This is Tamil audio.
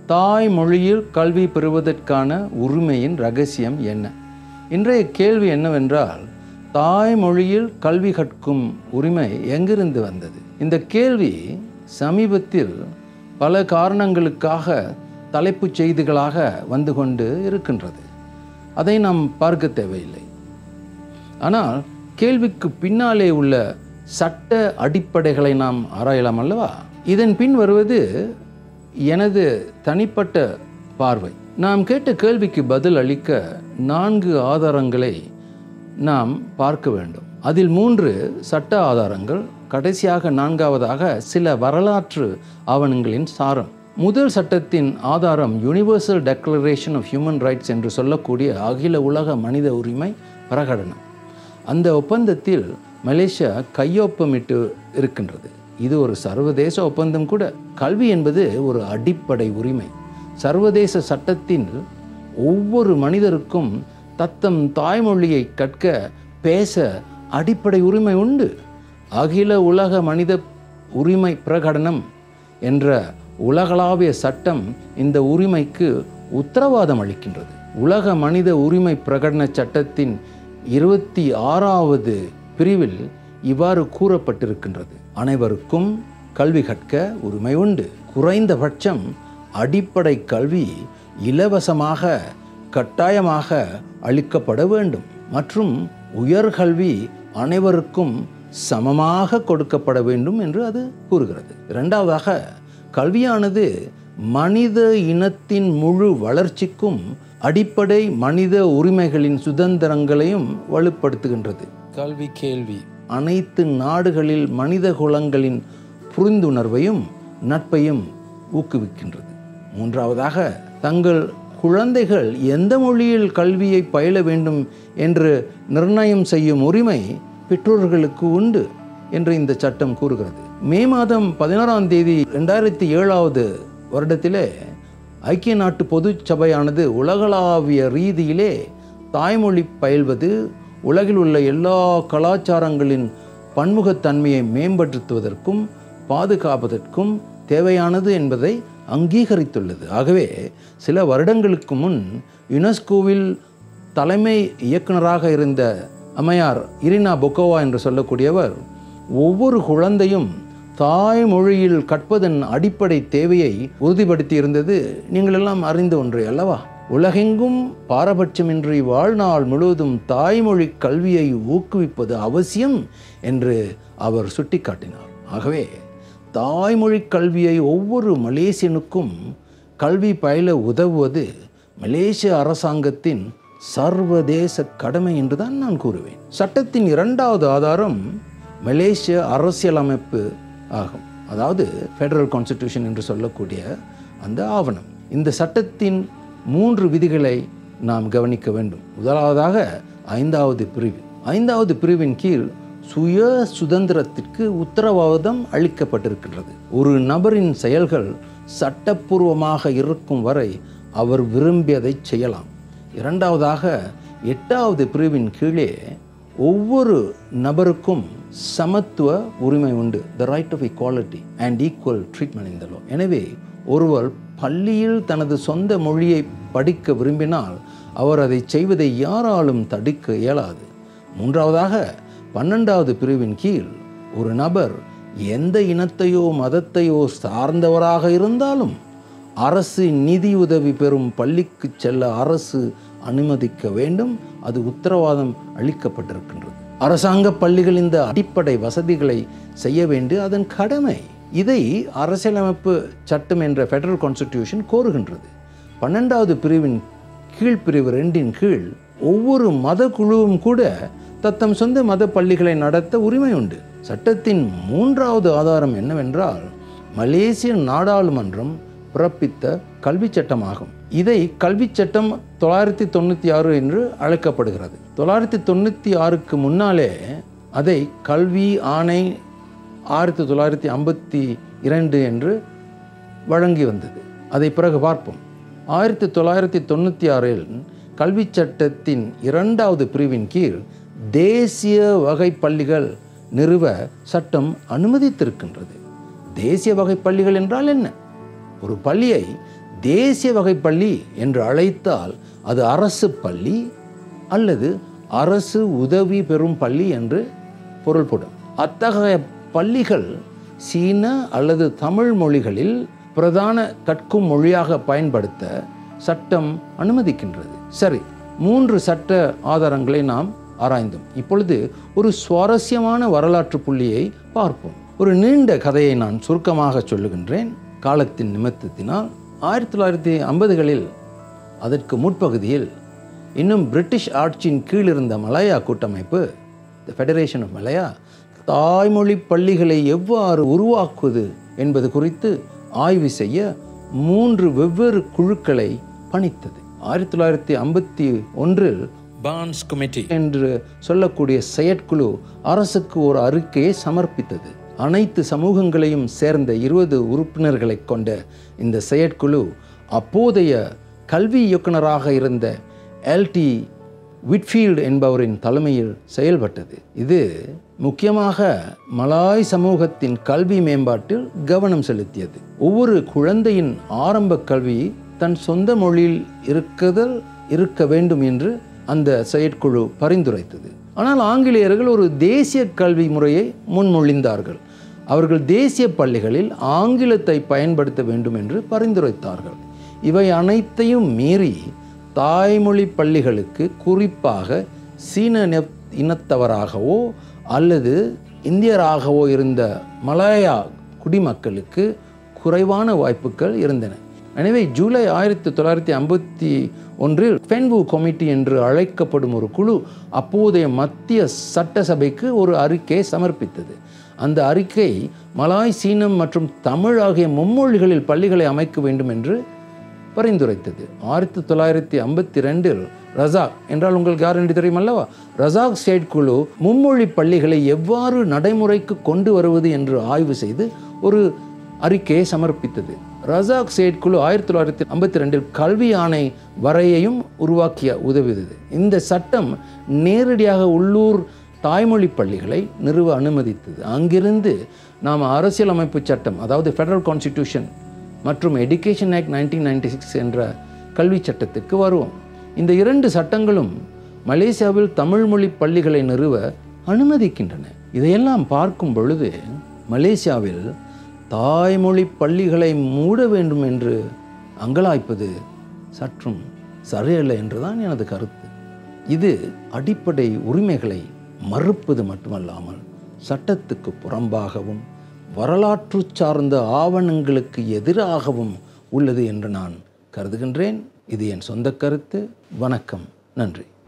தாய்மொழியில் கல்வி பெறுவதற்கான உரிமையின் ரகசியம் என்ன இன்றைய கேள்வி என்னவென்றால் தாய்மொழியில் கல்வி கற்கும் உரிமை எங்கிருந்து வந்தது இந்த கேள்வி சமீபத்தில் பல காரணங்களுக்காக தலைப்புச் செய்திகளாக வந்து கொண்டு இருக்கின்றது அதை நாம் பார்க்க தேவையில்லை ஆனால் கேள்விக்கு பின்னாலே உள்ள சட்ட அடிப்படைகளை நாம் ஆராயலாம் அல்லவா இதன் பின் வருவது எனது தனிப்பட்ட பார்வை நாம் கேட்ட கேள்விக்கு பதில் அளிக்க நான்கு ஆதாரங்களை நாம் பார்க்க வேண்டும் அதில் மூன்று சட்ட ஆதாரங்கள் கடைசியாக நான்காவதாக சில வரலாற்று ஆவணங்களின் சாரம் முதல் சட்டத்தின் ஆதாரம் universal declaration of human rights என்று சொல்லக்கூடிய அகில உலக மனித உரிமை பிரகடனம் அந்த ஒப்பந்தத்தில் மலேசியா கையொப்பமிட்டு இருக்கின்றது இது ஒரு சர்வதேச ஒப்பந்தம் கூட கல்வி என்பது ஒரு அடிப்படை உரிமை சர்வதேச சட்டத்தின் ஒவ்வொரு மனிதருக்கும் தத்தம் தாய்மொழியை கற்க பேச அடிப்படை உரிமை உண்டு அகில உலக மனித உரிமை பிரகடனம் என்ற உலகளாவிய சட்டம் இந்த உரிமைக்கு உத்தரவாதம் அளிக்கின்றது உலக மனித உரிமை பிரகடன சட்டத்தின் இருபத்தி ஆறாவது பிரிவில் இவ்வாறு கூறப்பட்டிருக்கின்றது அனைவருக்கும் கல்வி கற்க உரிமை உண்டு குறைந்தபட்சம் அடிப்படை கல்வி இலவசமாக கட்டாயமாக அளிக்கப்பட வேண்டும் மற்றும் உயர்கல்வி அனைவருக்கும் சமமாக கொடுக்கப்பட வேண்டும் என்று அது கூறுகிறது இரண்டாவதாக கல்வியானது மனித இனத்தின் முழு வளர்ச்சிக்கும் அடிப்படை மனித உரிமைகளின் சுதந்திரங்களையும் வலுப்படுத்துகின்றது கல்வி கேள்வி அனைத்து நாடுகளில் மனித குலங்களின் புரிந்துணர்வையும் நட்பையும் ஊக்குவிக்கின்றது மூன்றாவதாக தங்கள் குழந்தைகள் எந்த மொழியில் கல்வியை பயில வேண்டும் என்று நிர்ணயம் செய்யும் உரிமை பெற்றோர்களுக்கு உண்டு என்று இந்த சட்டம் கூறுகிறது மே மாதம் பதினாறாம் தேதி ரெண்டாயிரத்தி ஏழாவது வருடத்திலே ஐக்கிய நாட்டு பொது சபையானது உலகளாவிய ரீதியிலே தாய்மொழி பயில்வது உலகில் உள்ள எல்லா கலாச்சாரங்களின் பன்முகத்தன்மையை மேம்படுத்துவதற்கும் பாதுகாப்பதற்கும் தேவையானது என்பதை அங்கீகரித்துள்ளது ஆகவே சில வருடங்களுக்கு முன் யுனெஸ்கோவில் தலைமை இயக்குனராக இருந்த அம்மையார் இரினா பொக்கோவா என்று சொல்லக்கூடியவர் ஒவ்வொரு குழந்தையும் தாய்மொழியில் கற்பதன் அடிப்படை தேவையை உறுதிப்படுத்தி இருந்தது நீங்கள் எல்லாம் அறிந்த ஒன்று அல்லவா உலகெங்கும் பாரபட்சமின்றி வாழ்நாள் முழுவதும் தாய்மொழி கல்வியை ஊக்குவிப்பது அவசியம் என்று அவர் சுட்டிக்காட்டினார் ஆகவே தாய்மொழி கல்வியை ஒவ்வொரு மலேசியனுக்கும் கல்வி பயில உதவுவது மலேசிய அரசாங்கத்தின் சர்வதேச கடமை என்று தான் நான் கூறுவேன் சட்டத்தின் இரண்டாவது ஆதாரம் மலேசிய அரசியலமைப்பு ஆகும் அதாவது ஃபெடரல் கான்ஸ்டிடியூஷன் என்று சொல்லக்கூடிய அந்த ஆவணம் இந்த சட்டத்தின் மூன்று விதிகளை நாம் கவனிக்க வேண்டும் முதலாவதாக ஐந்தாவது பிரிவு ஐந்தாவது பிரிவின் கீழ் சுய சுதந்திரத்திற்கு உத்தரவாதம் அளிக்கப்பட்டிருக்கின்றது ஒரு நபரின் செயல்கள் சட்டப்பூர்வமாக இருக்கும் வரை அவர் விரும்பியதை செய்யலாம் இரண்டாவதாக எட்டாவது பிரிவின் கீழே ஒவ்வொரு நபருக்கும் சமத்துவ உரிமை உண்டு the right of equality and equal treatment இந்த law எனவே ஒருவர் பள்ளியில் தனது சொந்த மொழியை படிக்க விரும்பினால் அவர் அதை செய்வதை யாராலும் தடுக்க இயலாது மூன்றாவதாக பன்னெண்டாவது பிரிவின் கீழ் ஒரு நபர் எந்த இனத்தையோ மதத்தையோ சார்ந்தவராக இருந்தாலும் அரசு நிதியுதவி பெறும் பள்ளிக்கு செல்ல அரசு அனுமதிக்க வேண்டும் அது உத்தரவாதம் அளிக்கப்பட்டிருக்கின்றது அரசாங்க பள்ளிகள் இந்த அடிப்படை வசதிகளை செய்ய வேண்டிய அதன் கடமை இதை அரசியலமைப்பு சட்டம் என்ற ஃபெடரல் கான்ஸ்டிடியூஷன் கோருகின்றது பன்னெண்டாவது பிரிவின் கீழ்ப்பிரிவு ரெண்டின் கீழ் ஒவ்வொரு மத குழுவும் கூட தத்தம் சொந்த மத பள்ளிகளை நடத்த உரிமை உண்டு சட்டத்தின் மூன்றாவது ஆதாரம் என்னவென்றால் மலேசிய நாடாளுமன்றம் பிறப்பித்த கல்வி சட்டமாகும் இதை கல்வி சட்டம் தொள்ளாயிரத்தி தொண்ணூற்றி ஆறு என்று அழைக்கப்படுகிறது தொள்ளாயிரத்தி தொண்ணூற்றி ஆறுக்கு முன்னாலே அதை கல்வி ஆணை ஆயிரத்தி தொள்ளாயிரத்தி ஐம்பத்தி இரண்டு என்று வழங்கி வந்தது அதை பிறகு பார்ப்போம் ஆயிரத்தி தொள்ளாயிரத்தி தொண்ணூற்றி ஆறில் கல்வி சட்டத்தின் இரண்டாவது பிரிவின் கீழ் தேசிய வகை பள்ளிகள் நிறுவ சட்டம் அனுமதித்திருக்கின்றது தேசிய வகை பள்ளிகள் என்றால் என்ன ஒரு பள்ளியை தேசிய வகை பள்ளி என்று அழைத்தால் அது அரசு பள்ளி அல்லது அரசு உதவி பெறும் பள்ளி என்று பொருள்படும் அத்தகைய பள்ளிகள் சீன அல்லது தமிழ் மொழிகளில் பிரதான கற்கும் மொழியாக பயன்படுத்த சட்டம் அனுமதிக்கின்றது சரி மூன்று சட்ட ஆதாரங்களை நாம் ஆராய்ந்தோம் இப்பொழுது ஒரு சுவாரஸ்யமான வரலாற்று புள்ளியை பார்ப்போம் ஒரு நீண்ட கதையை நான் சுருக்கமாக சொல்லுகின்றேன் காலத்தின் நிமித்தத்தினால் ஆயிரத்தி தொள்ளாயிரத்தி ஐம்பதுகளில் அதற்கு முற்பகுதியில் இன்னும் பிரிட்டிஷ் ஆட்சியின் கீழ் இருந்த மலாயா கூட்டமைப்பு த ஃபெடரேஷன் ஆஃப் மலாயா தாய்மொழி பள்ளிகளை எவ்வாறு உருவாக்குவது என்பது குறித்து ஆய்வு செய்ய மூன்று வெவ்வேறு குழுக்களை பணித்தது ஆயிரத்தி தொள்ளாயிரத்தி ஐம்பத்தி ஒன்றில் பான்ஸ் கமிட்டி என்று சொல்லக்கூடிய செயற்குழு அரசுக்கு ஒரு அறிக்கையை சமர்ப்பித்தது அனைத்து சமூகங்களையும் சேர்ந்த இருபது உறுப்பினர்களை கொண்ட இந்த செயற்குழு அப்போதைய கல்வி இயக்குனராக இருந்த எல்டி விட்ஃபீல்டு என்பவரின் தலைமையில் செயல்பட்டது இது முக்கியமாக மலாய் சமூகத்தின் கல்வி மேம்பாட்டில் கவனம் செலுத்தியது ஒவ்வொரு குழந்தையின் ஆரம்ப கல்வி தன் சொந்த மொழியில் இருக்குதல் இருக்க வேண்டும் என்று அந்த செயற்குழு பரிந்துரைத்தது ஆனால் ஆங்கிலேயர்கள் ஒரு தேசிய கல்வி முறையை முன்மொழிந்தார்கள் அவர்கள் தேசிய பள்ளிகளில் ஆங்கிலத்தை பயன்படுத்த வேண்டும் என்று பரிந்துரைத்தார்கள் இவை அனைத்தையும் மீறி தாய்மொழி பள்ளிகளுக்கு குறிப்பாக சீன இன- இனத்தவராகவோ அல்லது இந்தியராகவோ இருந்த மலாயா குடிமக்களுக்கு குறைவான வாய்ப்புகள் இருந்தன எனவே ஜூலை ஆயிரத்தி தொள்ளாயிரத்தி ஐம்பத்தி ஒன்றில் ஃபென்வு கமிட்டி என்று அழைக்கப்படும் ஒரு குழு அப்போதைய மத்திய சட்டசபைக்கு ஒரு அறிக்கையை சமர்ப்பித்தது அந்த அறிக்கை மலாய் சீனம் மற்றும் தமிழ் ஆகிய மும்மொழிகளில் பள்ளிகளை அமைக்க வேண்டும் என்று பரிந்துரைத்தது ஆயிரத்தி தொள்ளாயிரத்தி ஐம்பத்தி ரெண்டில் ரசாக் என்றால் உங்களுக்கு யார் என்று தெரியும் அல்லவா ரசாக் ஸ்டேட் குழு மும்மொழி பள்ளிகளை எவ்வாறு நடைமுறைக்கு கொண்டு வருவது என்று ஆய்வு செய்து ஒரு அறிக்கையை சமர்ப்பித்தது ரசாக் ஸ்டேட் குழு ஆயிரத்தி தொள்ளாயிரத்தி ஐம்பத்தி ரெண்டில் கல்வி ஆணை வரையையும் உருவாக்கிய உதவியது இந்த சட்டம் நேரடியாக உள்ளூர் தாய்மொழி பள்ளிகளை நிறுவ அனுமதித்தது அங்கிருந்து நாம் அரசியலமைப்பு சட்டம் அதாவது ஃபெடரல் கான்ஸ்டிடியூஷன் மற்றும் education act nineteen ninety six என்ற கல்வி சட்டத்துக்கு வருவோம் இந்த இரண்டு சட்டங்களும் மலேசியாவில் தமிழ் மொழி பள்ளிகளை நிறுவ அனுமதிக்கின்றன இதையெல்லாம் பார்க்கும் பொழுது மலேசியாவில் தாய்மொழி பள்ளிகளை மூட வேண்டும் என்று அங்கலாய்ப்பது சற்றும் சரியல்ல என்றுதான் எனது கருத்து இது அடிப்படை உரிமைகளை மறுப்பது மட்டுமல்லாமல் சட்டத்துக்கு புறம்பாகவும் வரலாற்று சார்ந்த ஆவணங்களுக்கு எதிராகவும் உள்ளது என்று நான் கருதுகின்றேன் இது என் சொந்த கருத்து வணக்கம் நன்றி